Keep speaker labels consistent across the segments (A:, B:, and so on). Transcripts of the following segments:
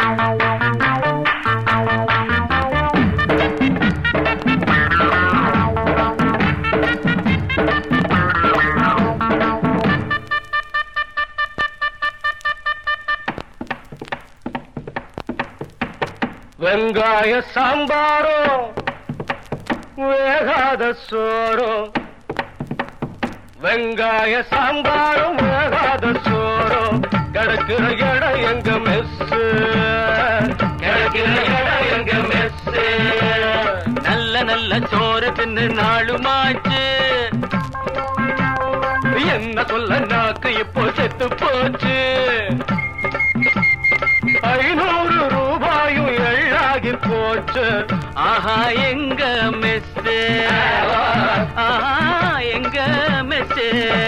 A: வெங்காய சாம்பாரும் வேகாத சோறும் வெங்காய சாம்பாரும் வேகாத சோறும் கிடக்கிற இடம் எங்க மெஸ் கிடக்கிற இடம் எங்க மெஸ்
B: நல்ல நல்ல சோறு தின்னு நாளுமாச்சு
A: என்ன சொல்ல நாக்கு இப்போ செத்து போச்சு ஐநூறு ரூபாயும் எಳ್ಳாகி போச்சு
B: ஆஹா எங்க மெஸ் ஆஹா எங்க மெஸ்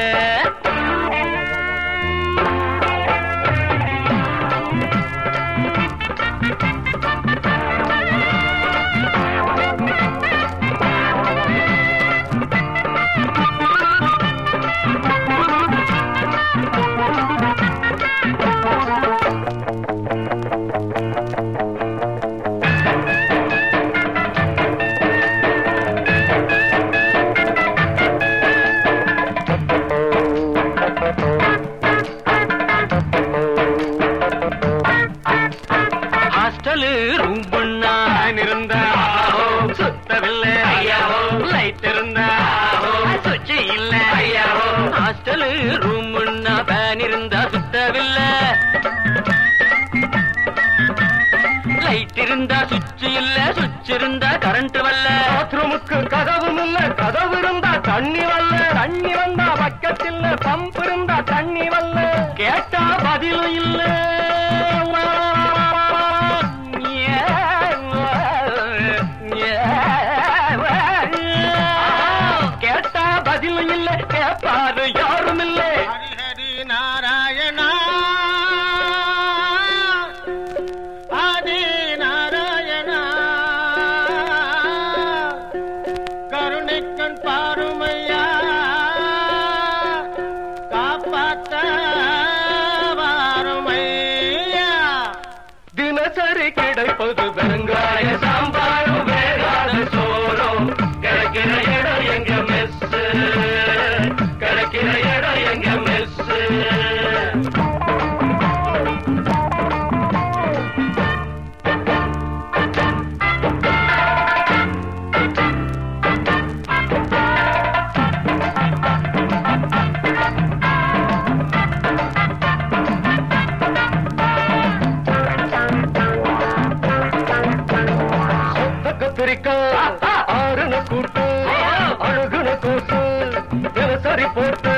B: ஹாஸ்டல் ரூம் பண்ணா
A: இருந்த சுத்தவில்லை ஐயாவோ லைட் இருந்தா
B: சுச்சி இல்ல
A: ஐயாவோ
B: ஹாஸ்டல் ரூம் பேன் இருந்தா சுத்தவில்லை லைட் இருந்தா சுவிட்ச் இல்ல சுவிட்ச் இருந்தா கரண்ட் வரல
A: பாத்ரூமுக்கு கதவும் இல்ல கதவு இருந்தா தண்ணி வரல தண்ணி வந்தா பக்கத்தில் பம்ப் இருந்தா தண்ணி வரல கேட்டா பதிலும் இல்ல கேட்டா பதிலும் இல்ல கேட்பாரு யாரும் இல்லை
C: ஹரி நாராயணா ஆதி நாராயணா கருணைக்கண் பாருமையா காப்பாத்த வாருமையா
A: தினசரி கிடைப்பது வெங்காய சாம்பாரும் வேகாத சோறும் கிடைக்கிற இடம் எங்க மெஸ் கிடைக்கிற இடம் எங்க மெஸ் கத்திரிக்காய் ஆறுன கூட்டு அழுகுன கூட்டு தினசரி போட்டு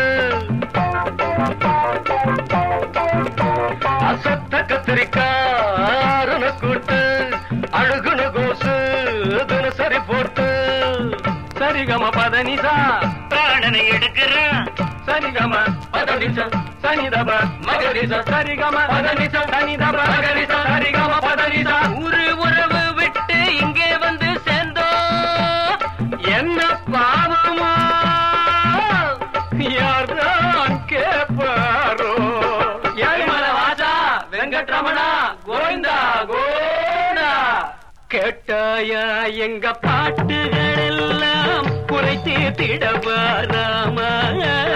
A: அசத்த கத்திரிக்காய் ஆறுன கூட்டு அழுகுன கோசு தினசரி போட்டு சரிகம பதனிசா
B: பிராணனை எடுக்கிறேன்
A: சரிகம பதனிச சனிதப மகரிச சரிகம பதனிச சனிதப மகரிச சரிகம பதனிசா
B: ஊரு உறவு விட்டு இங்கே வந்து சேர்ந்தோம்
A: என்ன பாவமா யார்தான் கேப்பாரோ
B: ஏழுமலை வாசா, வெங்கட்ரமணா, கோவிந்தா, கோவிந்தா.
A: கேட்டாயா எங்க பாட்டுகள் எல்லாம் குறை தீர்த்திடவா ராமா